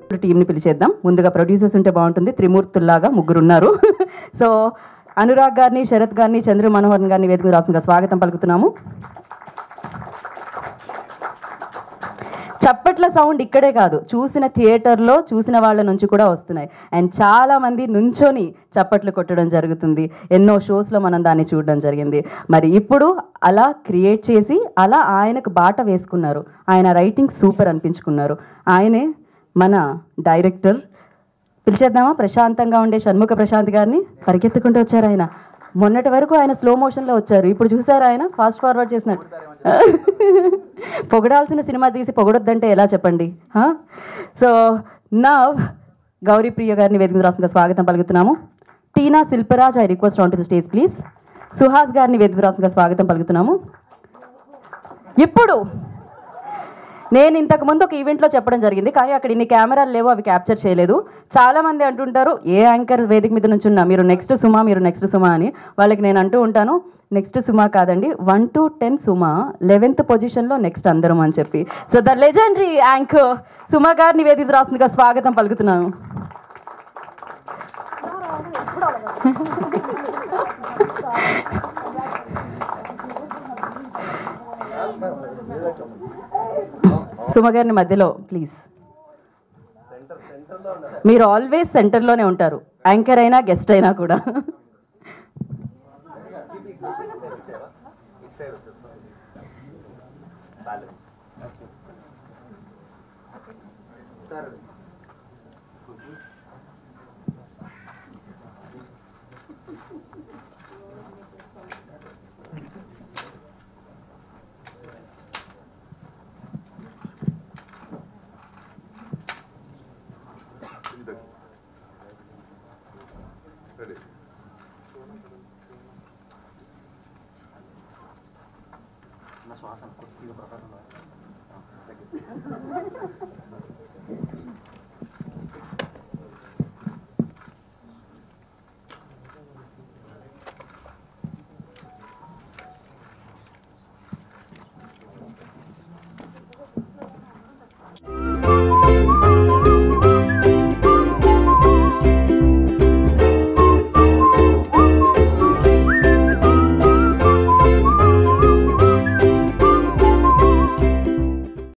టీంని పిలిచేద్దాం ముందుగా ప్రొడ్యూసర్స్ ఉంటే బాగుంటుంది త్రిమూర్తుల్లాగా ముగ్గురు ఉన్నారు సో అనురాగ్ గారిని శరత్ గారిని చంద్ర మనోహర్ గారిని వేదిక రాసుగా స్వాగతం పలుకుతున్నాము చప్పట్ల సౌండ్ ఇక్కడే కాదు చూసిన థియేటర్లో చూసిన వాళ్ళ నుంచి కూడా వస్తున్నాయి అండ్ చాలా మంది నుంచొని చప్పట్లు కొట్టడం జరుగుతుంది ఎన్నో షోస్లో మనం దాన్ని చూడడం జరిగింది మరి ఇప్పుడు అలా క్రియేట్ చేసి అలా ఆయనకు బాట వేసుకున్నారు ఆయన రైటింగ్ సూపర్ అనిపించుకున్నారు ఆయనే మన డైరెక్టర్ పిలిచేద్దామా ప్రశాంతంగా ఉండే షణ్ముఖ ప్రశాంత్ గారిని పరిగెత్తుకుంటూ వచ్చారు ఆయన మొన్నటి వరకు ఆయన స్లో మోషన్లో వచ్చారు ఇప్పుడు చూసారు ఆయన ఫాస్ట్ ఫార్వర్డ్ చేసినట్టు పొగడాల్సిన సినిమా తీసి పొగడొద్దంటే ఎలా చెప్పండి సో నా గౌరీ ప్రియ గారిని వేదిక రాసిన స్వాగతం పలుకుతున్నాము Tina Shilparaj I request on to the stage please Suhas గారిని వేదిక రాసిన స్వాగతం పలుకుతున్నాము ఇప్పుడు నేను ఇంతకు ముందు ఒక ఈవెంట్లో చెప్పడం జరిగింది కానీ అక్కడ ఇన్ని కెమెరాలు లేవు అవి క్యాప్చర్ చేయలేదు చాలా మంది అంటుంటారు ఏ యాంకర్ వేదిక మీద నుంచి ఉన్నా మీరు నెక్స్ట్ సుమా మీరు నెక్స్ట్ సుమా అని వాళ్ళకి నేను అంటూ ఉంటాను నెక్స్ట్ సుమా కాదండి one two ten Suma eleventh పొజిషన్లో నెక్స్ట్ అందరం అని చెప్పి so the legendary anchor Suma గారిని వేదిక రాస్తుందిగా స్వాగతం పలుకుతున్నాను సుమ గారిని మధ్యలో ప్లీజ్ మీరు ఆల్వేస్ సెంటర్లోనే ఉంటారు యాంకర్ అయినా గెస్ట్ అయినా కూడా